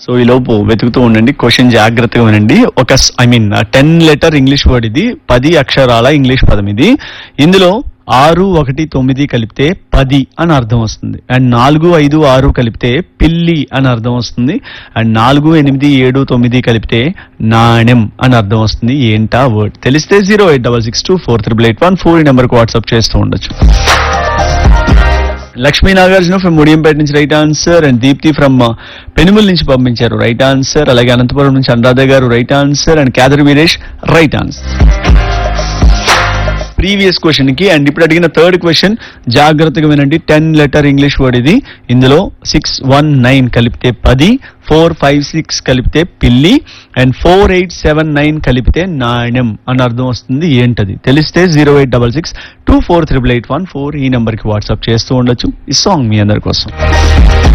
so ఈ లోపు వెతుకుతూ ఉండండి క్వశ్చన్ జాగ్రత్తగా వినండి ఒక I mean ten letter English word ఇది పది అక్షరాల ఇంగ్లీష్ పదం ఇది ఇందులో ఆరు ఒకటి తొమ్మిది కలిపితే పది అని అర్థం వస్తుంది అండ్ నాలుగు ఐదు ఆరు కలిపితే పిల్లి అని అర్థం వస్తుంది అండ్ నాలుగు ఎనిమిది ఏడు తొమ్మిది కలిపితే నాణెం అని అర్థం వస్తుంది ఏంటా వర్డ్ తెలిస్తే zero eight double six two four triple eight one four ఈ నెంబర్కి వాట్సాప్ చేస్తూ ఉండొచ్చు లక్ష్మీ నాగార్జున ఫ్రమ్ ముడియంపేట నుంచి right answer and Deepti from Penumal నుంచి పంపించారు రైట్ ఆన్సర్ అలాగే అనంతపురం నుంచి Anuradha garu right answer and Kedar Veeresh right answer previous question కి అండ్ ఇప్పుడు అడిగిన థర్డ్ క్వశ్చన్ జాగ్రత్తగా వినండి టెన్ లెటర్ ఇంగ్లీష్ వర్డ్ ఇది ఇందులో సిక్స్ వన్ నైన్ కలిపితే పది ఫోర్ ఫైవ్ సిక్స్ కలిపితే పిల్లి and four eight seven nine కలిపితే నాణ్యం అని అర్థం వస్తుంది ఏంటది తెలిస్తే zero eight double six two four triple eight one four ఈ నెంబర్కి వాట్సాప్ చేస్తూ ఉండొచ్చు ఈ సాంగ్ మీ అందరి కోసం